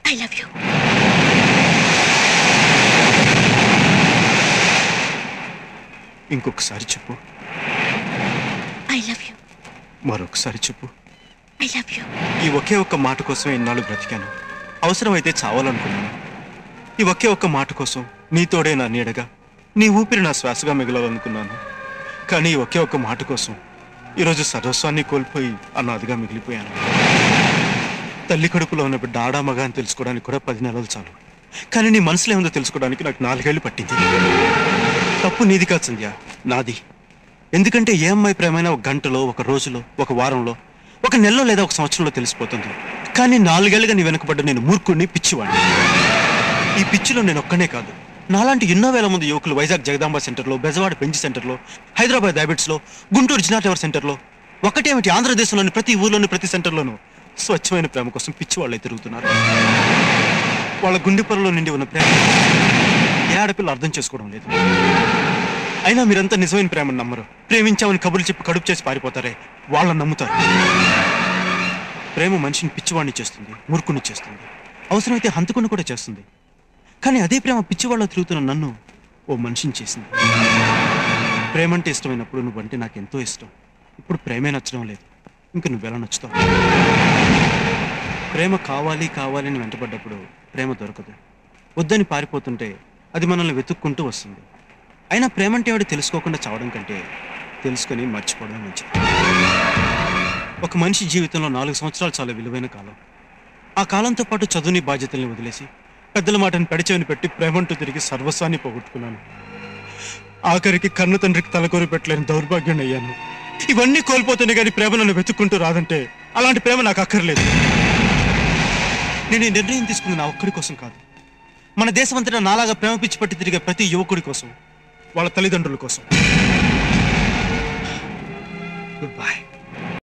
I love you ఇంకొకసారి చెప్పు I love you మరొకసారి చెప్పు ఐ లవ్ యూ ఈ ఒకే ఒక్క మాట కోసం ఇన్నాళ్ళు బ్రతికాను అవసరమైతే చావాలనుకున్నాను ఈ ఒకే ఒక్క మాట కోసం నీతోడే నా నీడగా నీ ఊపిరి నా శ్వాసగా మిగలాలనుకున్నాను కానీ ఈ ఒకే ఒక్క మాట కోసం ఈరోజు సర్వస్వాన్ని కోల్పోయి అనాదిగా మిగిలిపోయాను తల్లి కడుపులో ఉన్న బిడ్డ ఆడా మగ అని తెలుసుకోవడానికి కూడా పది నెలలు చాలు కానీ నీ మనసులో ఏముందో తెలుసుకోవడానికి నాకు నాలుగేళ్లు పట్టింది తప్పు నీది కాదు సంధ్య నాది ఎందుకంటే ఏ అమ్మాయి ప్రేమైనా ఒక గంటలో ఒక రోజులో ఒక వారంలో ఒక నెలలో లేదా ఒక సంవత్సరంలో తెలిసిపోతుంది కానీ నాలుగేళ్లుగా నీ వెనుకబడ్డ నేను మూర్ఖుడిని పిచ్చివాడిని ఈ పిచ్చిలో నేను ఒక్కనే కాదు నాలాంటి ఎన్నో వేల మంది యువకులు వైజాగ్ జగదాంబ సెంటర్లో బెజవాడ పెంచి సెంటర్లో హైదరాబాద్ హ్యాబిట్స్లో గుంటూరు జినా టవర్ సెంటర్లో ఒకటేమిటి ఆంధ్రదేశంలోని ప్రతి ఊర్లోని ప్రతి సెంటర్లోనూ స్వచ్ఛమైన ప్రేమ కోసం పిచ్చి వాళ్ళే తిరుగుతున్నారు వాళ్ళ గుండె పొరలో నిండి ఉన్న ప్రేమ ఏ ఆడపిల్ల అర్థం చేసుకోవడం లేదు అయినా మీరంతా నిజమైన ప్రేమను నమ్మరు ప్రేమించామని కబుర్లు చెప్పి కడుపు చేసి పారిపోతారే వాళ్ళని నమ్ముతారు ప్రేమ మనిషిని పిచ్చివాడిని చేస్తుంది మూర్ఖుని చేస్తుంది అవసరమైతే హంతకుని కూడా చేస్తుంది కానీ అదే ప్రేమ పిచ్చివాళ్ళ తిరుగుతున్న నన్ను ఓ మనిషిని చేసింది ప్రేమ అంటే ఇష్టమైనప్పుడు నువ్వంటే నాకు ఎంతో ఇష్టం ఇప్పుడు ప్రేమే నచ్చడం లేదు ఇంక నువ్వెలా నచ్చుతావు ప్రేమ కావాలి కావాలి అని వెంటపడ్డప్పుడు ప్రేమ దొరకదు వద్దని పారిపోతుంటే అది మనల్ని వెతుక్కుంటూ వస్తుంది అయినా ప్రేమ అంటే వాడు తెలుసుకోకుండా చావడం కంటే తెలుసుకొని మర్చిపోవడం మంచిది ఒక మనిషి జీవితంలో నాలుగు సంవత్సరాలు చాలా విలువైన కాలం ఆ కాలంతో పాటు చదువుని బాధ్యతల్ని వదిలేసి పెద్దల మాటను పెడిచేవని పెట్టి ప్రేమంటూ తిరిగి సర్వస్వాన్ని పోగొట్టుకున్నాను ఆఖరికి కన్న తండ్రికి తలకొరి పెట్టలేని దౌర్భాగ్యం అయ్యాను ఇవన్నీ కోల్పోతేనే కానీ ప్రేమ నన్ను వెతుక్కుంటూ రాదంటే అలాంటి ప్రేమ నాకు అక్కర్లేదు నేను ఈ నిర్ణయం తీసుకుంది నా ఒక్కడి కోసం కాదు మన దేశమంతటా నాలాగా ప్రేమ పిచ్చి పట్టి తిరిగే ప్రతి యువకుడి కోసం వాళ్ళ తల్లిదండ్రుల కోసం